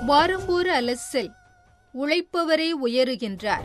வாரம்பூர் அலசில் உழைப்பவரே உயருகின்றார்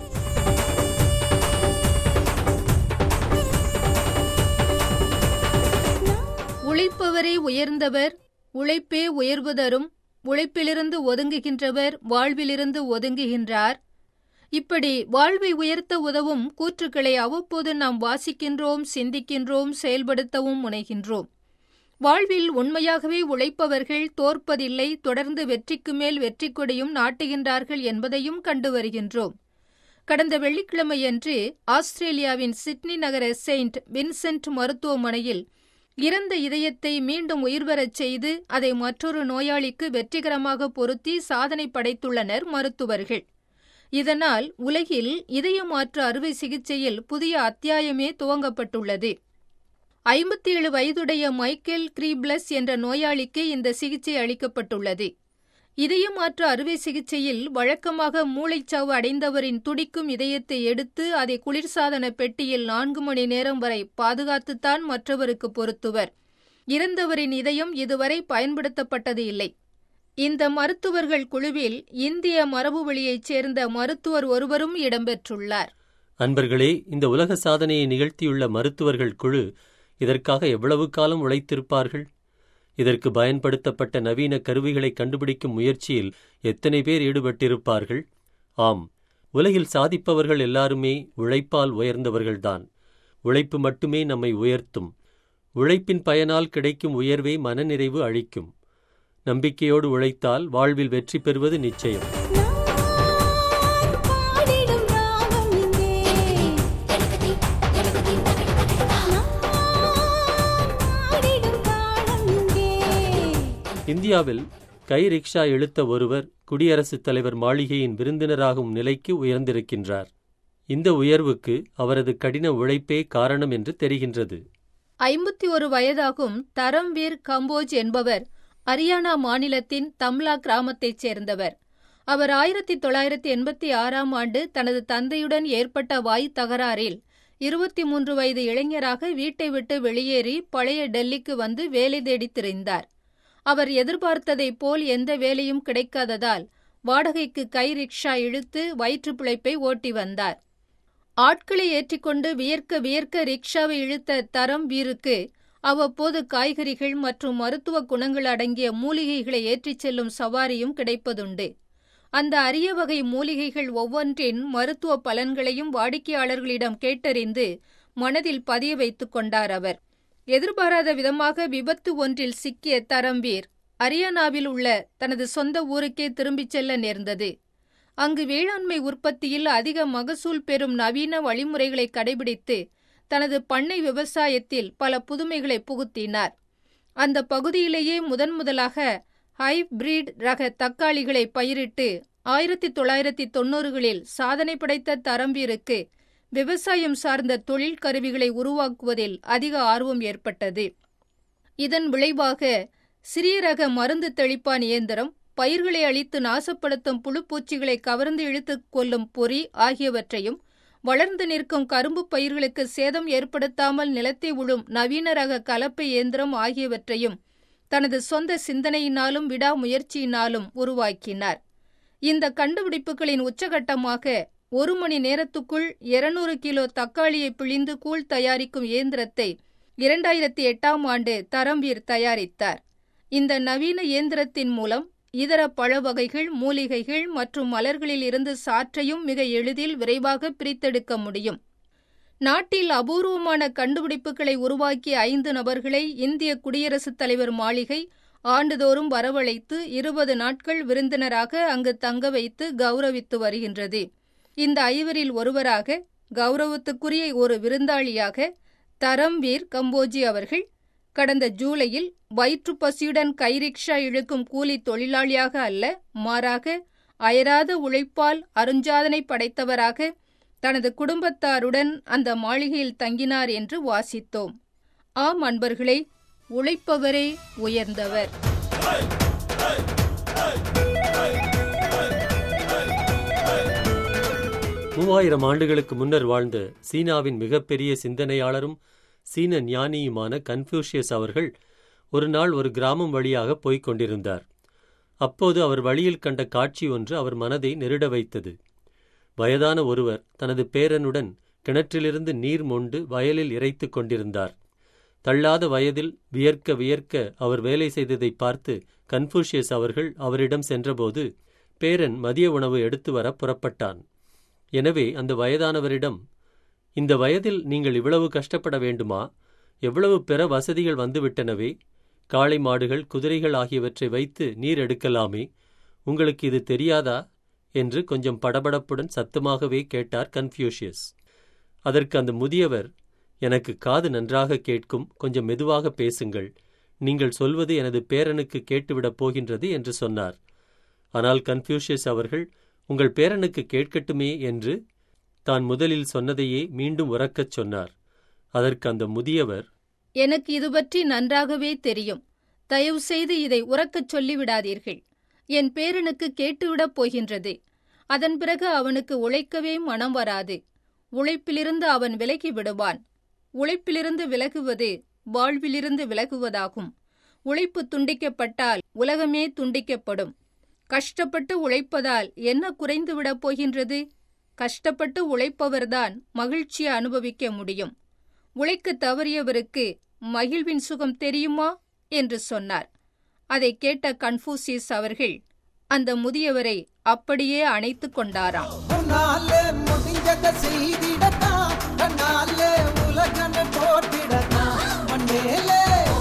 உழைப்பவரே உயர்ந்தவர் உழைப்பே உயர்வு தரும் உழைப்பிலிருந்து ஒதுங்குகின்றவர் வாழ்விலிருந்து ஒதுங்குகின்றார் இப்படி வாழ்வை உயர்த்த உதவும் கூற்றுக்களை அவ்வப்போது நாம் வாசிக்கின்றோம் சிந்திக்கின்றோம் செயல்படுத்தவும் முனைகின்றோம் வாழ்வில் உண்மையாகவே உழைப்பவர்கள் தோற்பதில்லை தொடர்ந்து வெற்றிக்கு மேல் வெற்றி கொடியும் நாட்டுகின்றார்கள் என்பதையும் கண்டு வருகின்றோம் கடந்த வெள்ளிக்கிழமையன்று ஆஸ்திரேலியாவின் சிட்னி நகர செயின்ட் வின்சென்ட் மருத்துவமனையில் இறந்த இதயத்தை மீண்டும் உயிர்வரச் செய்து அதை மற்றொரு நோயாளிக்கு வெற்றிகரமாக பொருத்தி சாதனை படைத்துள்ளனர் மருத்துவர்கள் இதனால் உலகில் இதய மாற்று அறுவை சிகிச்சையில் புதிய அத்தியாயமே துவங்கப்பட்டுள்ளது ஐம்பத்தி ஏழு வயதுடைய மைக்கேல் கிரீப்லஸ் என்ற நோயாளிக்கு இந்த சிகிச்சை அளிக்கப்பட்டுள்ளது இதய மாற்று அறுவை சிகிச்சையில் வழக்கமாக மூளைச்சாவு அடைந்தவரின் துடிக்கும் இதயத்தை எடுத்து அதை குளிர்சாதன பெட்டியில் நான்கு மணி நேரம் வரை பாதுகாத்துத்தான் மற்றவருக்கு பொருத்துவர் இறந்தவரின் இதயம் இதுவரை பயன்படுத்தப்பட்டது இல்லை இந்த மருத்துவர்கள் குழுவில் இந்திய மரபு வழியைச் சேர்ந்த மருத்துவர் ஒருவரும் இடம்பெற்றுள்ளார் அன்பர்களே இந்த உலக சாதனையை நிகழ்த்தியுள்ள மருத்துவர்கள் குழு இதற்காக எவ்வளவு காலம் உழைத்திருப்பார்கள் இதற்கு பயன்படுத்தப்பட்ட நவீன கருவிகளை கண்டுபிடிக்கும் முயற்சியில் எத்தனை பேர் ஈடுபட்டிருப்பார்கள் ஆம் உலகில் சாதிப்பவர்கள் எல்லாருமே உழைப்பால் உயர்ந்தவர்கள்தான் உழைப்பு மட்டுமே நம்மை உயர்த்தும் உழைப்பின் பயனால் கிடைக்கும் உயர்வே மனநிறைவு அளிக்கும் நம்பிக்கையோடு உழைத்தால் வாழ்வில் வெற்றி பெறுவது நிச்சயம் நான் பாடிடும் ராகம் இங்கே நான் பாடிடும் தாளம் இங்கே இந்தியாவில் கை ரிக்ஷா இழுத்த ஒருவர் குடியரசுத் தலைவர் மாளிகையின் விருந்தினராகும் நிலைக்கு உயர்ந்திருக்கின்றார் இந்த உயர்வுக்கு அவரது கடின உழைப்பே காரணம் என்று தெரிகின்றது ஐம்பத்தி ஒரு வயதாகும் தரம்வீர் கம்போஜ் என்பவர் அரியானா மாநிலத்தின் தம்லா கிராமத்தைச் சேர்ந்தவர் அவர் ஆயிரத்தி தொள்ளாயிரத்தி எண்பத்தி ஆறாம் ஆண்டு தனது தந்தையுடன் ஏற்பட்ட வாய் தகராறில் இருபத்தி மூன்று வயது இளைஞராக வீட்டை விட்டு வெளியேறி பழைய டெல்லிக்கு வந்து வேலை தேடித் திரிந்தார் அவர் எதிர்பார்த்ததைப் போல் எந்த வேலையும் கிடைக்காததால் வாடகைக்கு கை ரிக்ஷா இழுத்து வயிற்றுப் பிழைப்பை ஓட்டி வந்தார் ஆட்களை ஏற்றிக்கொண்டு வியர்க்க வியர்க்க ரிக்ஷாவை இழுத்த தரம் வீருக்கு அவ்வப்போது காய்கறிகள் மற்றும் மருத்துவ குணங்கள் அடங்கிய மூலிகைகளை ஏற்றிச் செல்லும் சவாரியும் கிடைப்பதுண்டு அந்த அரிய வகை மூலிகைகள் ஒவ்வொன்றின் மருத்துவ பலன்களையும் வாடிக்கையாளர்களிடம் கேட்டறிந்து மனதில் பதிய வைத்துக் கொண்டார் அவர் எதிர்பாராத விதமாக விபத்து ஒன்றில் சிக்கிய தரம்பீர் அரியானாவில் உள்ள தனது சொந்த ஊருக்கே திரும்பிச் செல்ல நேர்ந்தது அங்கு வேளாண்மை உற்பத்தியில் அதிக மகசூல் பெறும் நவீன வழிமுறைகளை கடைபிடித்து தனது பண்ணை விவசாயத்தில் பல புதுமைகளை புகுத்தினார் அந்த பகுதியிலேயே முதன் முதலாக ஹைபிரிட் ரக தக்காளிகளை பயிரிட்டு ஆயிரத்தி தொள்ளாயிரத்தி தொன்னூறுகளில் சாதனை படைத்த தரம்பீருக்கு விவசாயம் சார்ந்த தொழில் கருவிகளை உருவாக்குவதில் அதிக ஆர்வம் ஏற்பட்டது இதன் விளைவாக சிறிய ரக மருந்து தெளிப்பான் இயந்திரம் பயிர்களை அழித்து நாசப்படுத்தும் புழுப்பூச்சிகளை கவர்ந்து இழுத்துக் கொள்ளும் பொறி ஆகியவற்றையும் வளர்ந்து நிற்கும் கரும்பு பயிர்களுக்கு சேதம் ஏற்படுத்தாமல் நிலத்தை உழும் நவீன ரக கலப்பை இயந்திரம் ஆகியவற்றையும் தனது சொந்த சிந்தனையினாலும் விடாமுயற்சியினாலும் உருவாக்கினார் இந்த கண்டுபிடிப்புகளின் உச்சகட்டமாக ஒரு மணி நேரத்துக்குள் 200 கிலோ தக்காளியை பிழிந்து கூழ் தயாரிக்கும் இயந்திரத்தை இரண்டாயிரத்தி எட்டாம் ஆண்டு தரம்வீர் தயாரித்தார் இந்த நவீன இயந்திரத்தின் மூலம் இதர பழ வகைகள் மூலிகைகள் மற்றும் மலர்களில் இருந்து சாற்றையும் மிக எளிதில் விரைவாக பிரித்தெடுக்க முடியும் நாட்டில் அபூர்வமான கண்டுபிடிப்புகளை உருவாக்கிய ஐந்து நபர்களை இந்திய குடியரசுத் தலைவர் மாளிகை ஆண்டுதோறும் வரவழைத்து இருபது நாட்கள் விருந்தினராக அங்கு தங்க வைத்து கௌரவித்து வருகின்றது இந்த ஐவரில் ஒருவராக கௌரவத்துக்குரிய ஒரு விருந்தாளியாக தரம்வீர் கம்போஜி அவர்கள் கடந்த ஜூலையில் வயிற்றுப் பசியுடன் கைரிக்ஷா இழுக்கும் கூலி தொழிலாளியாக அல்ல மாறாக அயராத உழைப்பால் அருஞ்சாதனை படைத்தவராக தனது குடும்பத்தாருடன் அந்த மாளிகையில் தங்கினார் என்று வாசித்தோம் ஆம் அன்பர்களே உழைப்பவரே உயர்ந்தவர் மூவாயிரம் ஆண்டுகளுக்கு முன்னர் வாழ்ந்த சீனாவின் மிகப்பெரிய சிந்தனையாளரும் சீன ஞானியுமான கன்ஃபூஷியஸ் அவர்கள் ஒரு நாள் ஒரு கிராமம் வழியாக போய்க் கொண்டிருந்தார் அப்போது அவர் வழியில் கண்ட காட்சி ஒன்று அவர் மனதை நெருட வைத்தது வயதான ஒருவர் தனது பேரனுடன் கிணற்றிலிருந்து நீர் மொண்டு வயலில் இறைத்துக் கொண்டிருந்தார் தள்ளாத வயதில் வியர்க்க வியர்க்க அவர் வேலை செய்ததை பார்த்து கன்ஃபூஷியஸ் அவர்கள் அவரிடம் சென்றபோது பேரன் மதிய உணவு எடுத்து வர புறப்பட்டான் எனவே அந்த வயதானவரிடம் இந்த வயதில் நீங்கள் இவ்வளவு கஷ்டப்பட வேண்டுமா எவ்வளவு பிற வசதிகள் வந்துவிட்டனவே காளை மாடுகள் குதிரைகள் ஆகியவற்றை வைத்து நீர் எடுக்கலாமே உங்களுக்கு இது தெரியாதா என்று கொஞ்சம் படபடப்புடன் சத்தமாகவே கேட்டார் கன்ஃபியூஷியஸ் அதற்கு அந்த முதியவர் எனக்கு காது நன்றாக கேட்கும் கொஞ்சம் மெதுவாக பேசுங்கள் நீங்கள் சொல்வது எனது பேரனுக்கு கேட்டுவிடப் போகின்றது என்று சொன்னார் ஆனால் கன்ஃபியூஷியஸ் அவர்கள் உங்கள் பேரனுக்கு கேட்கட்டுமே என்று தான் முதலில் சொன்னதையே மீண்டும் உறக்கச் சொன்னார் அதற்கு அந்த முதியவர் எனக்கு இது பற்றி நன்றாகவே தெரியும் தயவு செய்து இதை உறக்கச் சொல்லிவிடாதீர்கள் என் பேரனுக்கு கேட்டுவிடப் போகின்றது அதன் பிறகு அவனுக்கு உழைக்கவே மனம் வராது உழைப்பிலிருந்து அவன் விலகி விடுவான் உழைப்பிலிருந்து விலகுவது வாழ்விலிருந்து விலகுவதாகும் உழைப்பு துண்டிக்கப்பட்டால் உலகமே துண்டிக்கப்படும் கஷ்டப்பட்டு உழைப்பதால் என்ன குறைந்துவிடப் போகின்றது கஷ்டப்பட்டு உழைப்பவர்தான் மகிழ்ச்சியை அனுபவிக்க முடியும் உழைக்கத் தவறியவருக்கு மகிழ்வின் சுகம் தெரியுமா என்று சொன்னார் அதை கேட்ட கன்ஃபூசியஸ் அவர்கள் அந்த முதியவரை அப்படியே அணைத்துக் கொண்டாராம் உன்னாலே முடிஞ்சத செய்திடத்தான் தன்னாலே உலகனை போட்டிடத்தான் மண்ணேலே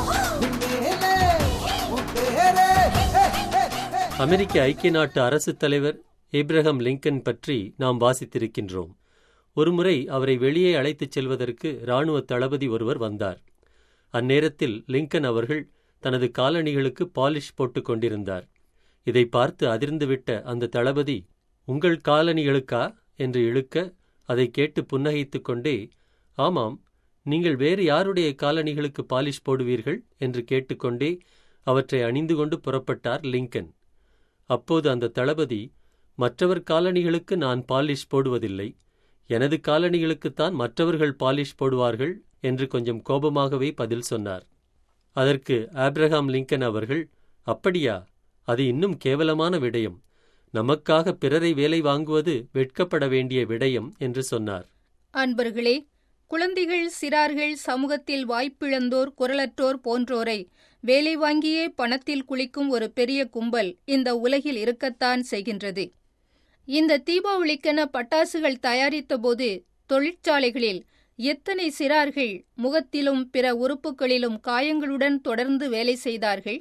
விண்ணேலே உன் பேரே ஹே, ஹே, ஹே. அமெரிக்க ஐக்கிய நாட்டு அரசுத் தலைவர் ஏப்ரஹாம் லிங்கன் பற்றி நாம் வாசித்திருக்கின்றோம் ஒருமுறை அவரை வெளியே அழைத்துச் செல்வதற்கு இராணுவ தளபதி ஒருவர் வந்தார் அந்நேரத்தில் லிங்கன் அவர்கள் தனது காலணிகளுக்கு பாலிஷ் போட்டுக் கொண்டிருந்தார் இதை பார்த்து அதிர்ந்துவிட்ட அந்த தளபதி உங்கள் காலணிகளுக்கா என்று இழுக்க அதை கேட்டு புன்னகைத்துக் கொண்டே ஆமாம் நீங்கள் வேறு யாருடைய காலணிகளுக்கு பாலிஷ் போடுவீர்கள் என்று கேட்டுக்கொண்டே அவற்றை அணிந்து கொண்டு புறப்பட்டார் லிங்கன் அப்போது அந்த தளபதி மற்றவர் காலணிகளுக்கு நான் பாலிஷ் போடுவதில்லை எனது காலணிகளுக்குத்தான் மற்றவர்கள் பாலிஷ் போடுவார்கள் என்று கொஞ்சம் கோபமாகவே பதில் சொன்னார் அதற்கு ஆப்ரஹாம் லிங்கன் அவர்கள் அப்படியா அது இன்னும் கேவலமான விடயம் நமக்காக பிறரை வேலை வாங்குவது வெட்கப்பட வேண்டிய விடயம் என்று சொன்னார் அன்பர்களே குழந்தைகள் சிறார்கள் சமூகத்தில் வாய்ப்பிழந்தோர் குரலற்றோர் போன்றோரை வேலை வாங்கியே பணத்தில் குளிக்கும் ஒரு பெரிய கும்பல் இந்த உலகில் இருக்கத்தான் செய்கின்றது இந்த தீபாவளிக்கென பட்டாசுகள் தயாரித்தபோது தொழிற்சாலைகளில் எத்தனை சிறார்கள் முகத்திலும் பிற உறுப்புகளிலும் காயங்களுடன் தொடர்ந்து வேலை செய்தார்கள்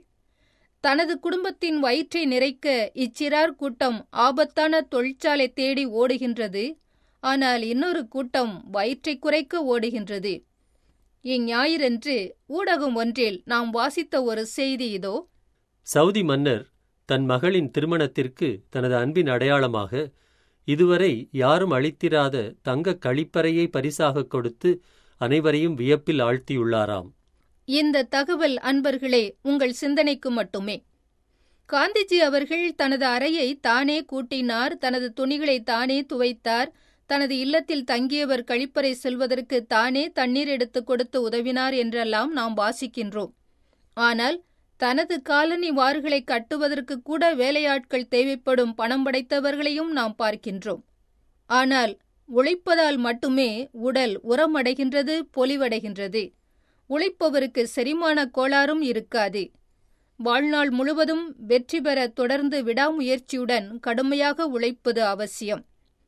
தனது குடும்பத்தின் வயிற்றை நிறைக்க இச்சிறார் கூட்டம் ஆபத்தான தொழிற்சாலை தேடி ஓடுகின்றது ஆனால் இன்னொரு கூட்டம் வயிற்றை குறைக்க ஓடுகின்றது இஞ்ஞாயிறன்று ஊடகம் ஒன்றில் நாம் வாசித்த ஒரு செய்தி இதோ சவுதி மன்னர் தன் மகளின் திருமணத்திற்கு தனது அன்பின் அடையாளமாக இதுவரை யாரும் அளித்திராத தங்க கழிப்பறையை பரிசாகக் கொடுத்து அனைவரையும் வியப்பில் ஆழ்த்தியுள்ளாராம் இந்த தகவல் அன்பர்களே உங்கள் சிந்தனைக்கு மட்டுமே காந்திஜி அவர்கள் தனது அறையை தானே கூட்டினார் தனது துணிகளை தானே துவைத்தார் தனது இல்லத்தில் தங்கியவர் கழிப்பறை செல்வதற்கு தானே தண்ணீர் எடுத்துக் கொடுத்து உதவினார் என்றெல்லாம் நாம் வாசிக்கின்றோம் ஆனால் தனது காலனி வார்களை கட்டுவதற்கு கூட வேலையாட்கள் தேவைப்படும் பணம் படைத்தவர்களையும் நாம் பார்க்கின்றோம் ஆனால் உழைப்பதால் மட்டுமே உடல் உரமடைகின்றது பொலிவடைகின்றது உழைப்பவருக்கு செரிமான கோளாறும் இருக்காது வாழ்நாள் முழுவதும் வெற்றி பெற தொடர்ந்து விடாமுயற்சியுடன் கடுமையாக உழைப்பது அவசியம்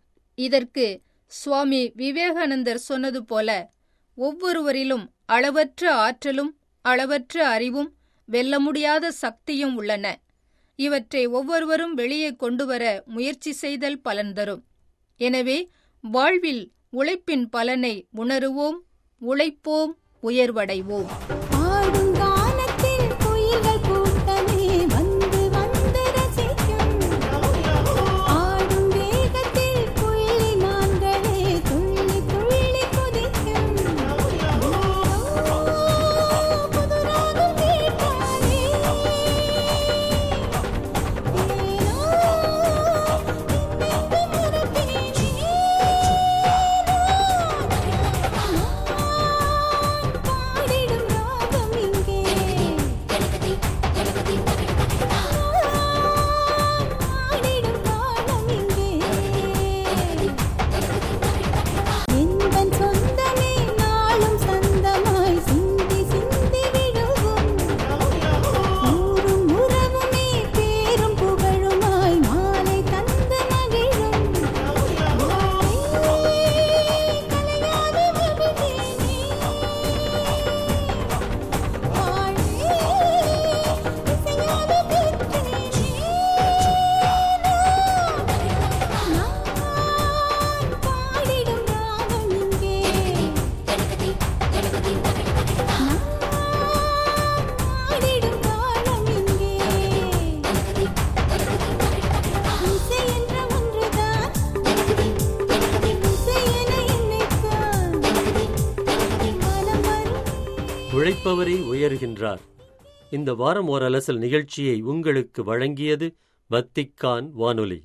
இதற்கு சுவாமி விவேகானந்தர் சொன்னது போல ஒவ்வொருவரிலும் அளவற்ற ஆற்றலும் அளவற்ற அறிவும் வெல்ல முடியாத சக்தியும் உள்ளன இவற்றை ஒவ்வொருவரும் வெளியே கொண்டுவர முயற்சி செய்தல் பலன் தரும் எனவே வாழ்வில் உழைப்பின் பலனை உணருவோம் உழைப்போம் உயர்வடைவோம் ஆடும் கானத்தில் குயில்கள் கூட்டமே வந்து வந்து ரசிக்கும் ஆடும் வேகத்தில் புள்ளி மான்களே துள்ளி துள்ளி குதிக்கும் புது ராகம் கேட்டாலே பாடிடும் உழைப்பவரே உயர்கின்றார் இந்த வாரம் ஓர் அலசல் நிகழ்ச்சியை உங்களுக்கு வழங்கியது வத்திக்கான் வானொலி